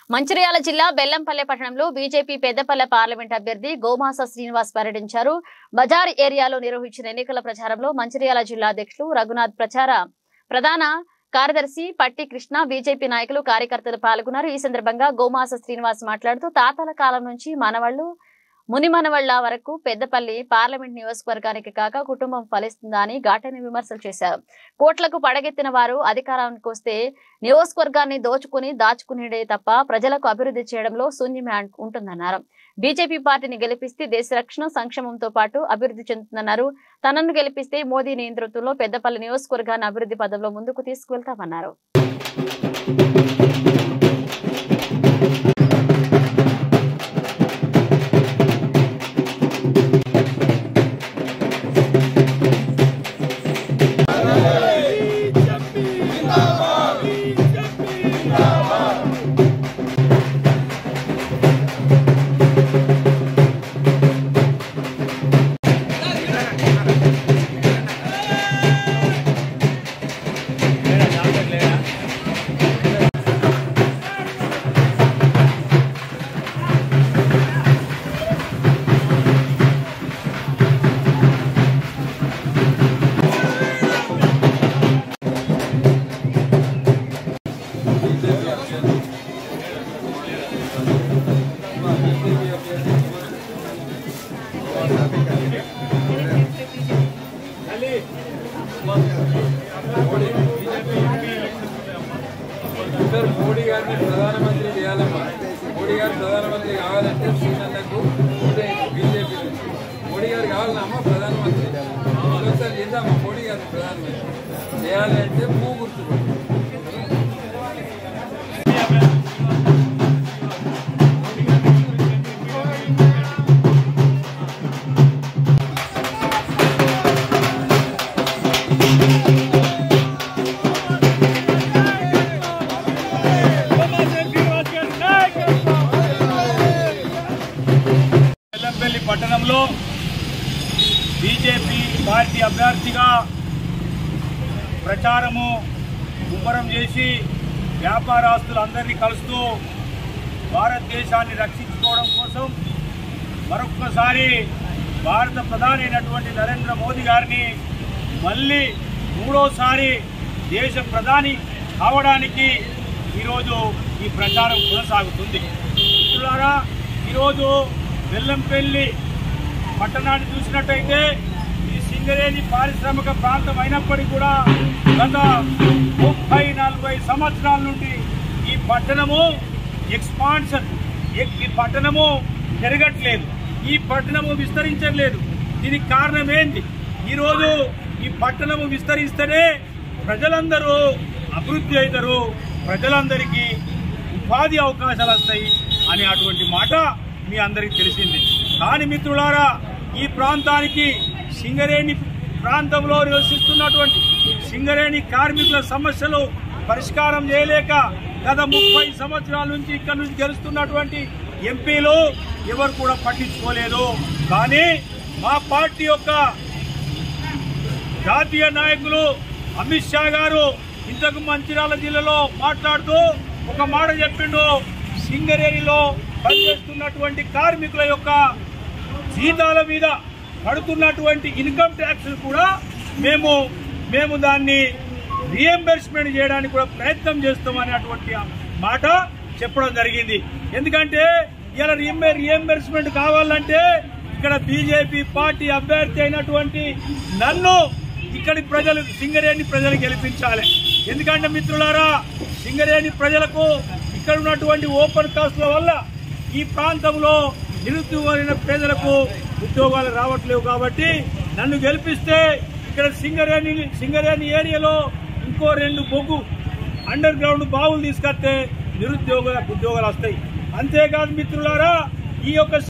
మంచిర్యాల జిల్లా బెల్లంపల్లె పట్టణంలో BJP Peddapalli parliament అభ్యర్థి గోమాస శ్రీనివాస్ పర్యటించారు బజార్ ఏరియాలో నిర్వహించిన ఎన్నికల ప్రచారంలో మంచిర్యాల జిల్లా అధ్యక్షులు రఘునాథ్ ప్రచార ప్రధాన కార్యదర్శి పట్టి కృష్ణ బీజేపీ నాయకులు కార్యకర్తలు పాల్గొన్నారు ఈ సందర్భంగా గోమాస శ్రీనివాస్ మాట్లాడుతూ తాతల కాలం నుంచి మనవళ్లు ముని మనవళ్ల వరకు పెద్దపల్లి పార్లమెంట్ నియోజకవర్గానికి కాక కుటుంబం ఫలిస్తుందా అని ఘాటైన విమర్శలు చేశారు కోట్లకు పడగెత్తిన వారు అధికారానికి వస్తే నియోజకవర్గాన్ని దోచుకుని దాచుకునేదే తప్ప ప్రజలకు అభివృద్ధి చేయడంలో శూన్యమే అన్- ఉంటుందన్నారు బీజేపీ పార్టీని గెలిపిస్తే దేశ రక్షణ సంక్షేమంతో పాటు అభివృద్ధి చెందుతుందన్నారు తనను గెలిపిస్తే మోదీ నేతృత్వంలో పెద్దపల్లి నియోజకవర్గాన్ని అభివృద్ధి పదంలో ముందుకు తీసుకువెళ్తామన్నారు సార్ మోడీ గారిని ప్రధానమంత్రి చేయాలమ్మా మోడీ గారు ప్రధానమంత్రి కావాలంటే శ్రీనందకు బీజేపీ నుంచి మోడీ గారు కావాలమ్మా ప్రధానమంత్రి ఒకసారి చేద్దామా మోడీ గారిని ప్రధానమంత్రి చేయాలి అంటే పువ్వు గుర్తుకోండి బెల్లంపల్లి పట్టణంలో బీజేపీ పార్టీ అభ్యర్థిగా ప్రచారము ముమ్మరం చేసి వ్యాపారస్తులందరినీ కలుస్తూ భారతదేశాన్ని రక్షించుకోవడం కోసం మరొక్కసారి భారత ప్రధాని అయినటువంటి నరేంద్ర మోదీ గారిని మళ్ళీ మూడోసారి దేశ ప్రధాని కావడానికి ఈరోజు ఈ ప్రచారం కొనసాగుతుంది మిత్రులారా ఈరోజు బెల్లంపల్లి పట్టణాన్ని చూసినట్టయితే ఈ సింగరేణి పారిశ్రామిక ప్రాంతం అయినప్పటికీ కూడా గత ముప్పై నలభై సంవత్సరాల నుండి ఈ పట్టణము ఎక్స్పాన్షన్ ఈ పట్టణము పెరగట్లేదు ఈ పట్టణము విస్తరించట్లేదు దీనికి కారణం ఏంటి ఈరోజు ఈ పట్టణము విస్తరిస్తేనే ప్రజలందరూ అభివృద్ధి అవుతారు ప్రజలందరికీ ఉపాధి అవకాశాలు వస్తాయి అనే అటువంటి మాట మీ అందరికీ తెలిసింది కానీ మిత్రులారా ఈ ప్రాంతానికి సింగరేణి ప్రాంతంలో నివసిస్తున్నటువంటి సింగరేణి కార్మికుల సమస్యలు పరిష్కారం చేయలేక గత ముప్పై సంవత్సరాల నుంచి ఇక్కడ నుంచి గెలుస్తున్నటువంటి ఎంపీలు ఎవరు కూడా పట్టించుకోలేదు కానీ మా పార్టీ యొక్క జాతీయ నాయకులు అమిత్ షా గారు ఇంతకు మంచిర్యాల జిల్లాలో మాట్లాడుతూ ఒక మాట చెప్పిండు సింగరేణిలో పనిచేస్తున్నటువంటి కార్మికుల యొక్క జీతాల మీద పడుతున్నటువంటి ఇన్కమ్ ట్యాక్స్ కూడా మేము మేము దాన్ని రియంబర్స్మెంట్ చేయడానికి కూడా ప్రయత్నం చేస్తాం అనేటువంటి మాట చెప్పడం జరిగింది ఎందుకంటే ఇలా రియంబర్స్మెంట్ కావాలంటే ఇక్కడ బీజేపీ పార్టీ అభ్యర్థి అయినటువంటి నన్ను ఇక్కడి ప్రజలు సింగరేణి ప్రజలు గెలిపించాలి ఎందుకంటే మిత్రులారా సింగరేణి ప్రజలకు ఇక్కడ ఉన్నటువంటి ఓపెన్ కాస్ట్ల వల్ల ఈ ప్రాంతంలో నిరుద్యోగమైన పేదలకు ఉద్యోగాలు రావట్లేవు కాబట్టి నన్ను గెలిపిస్తే ఇక్కడ సింగరేణి సింగరేణి ఏరియాలో ఇంకో రెండు బొగ్గు అండర్ గ్రౌండ్ బావులు తీసుకొస్తే నిరుద్యోగులకు ఉద్యోగాలు వస్తాయి అంతేకాదు మిత్రులారా ఈ యొక్క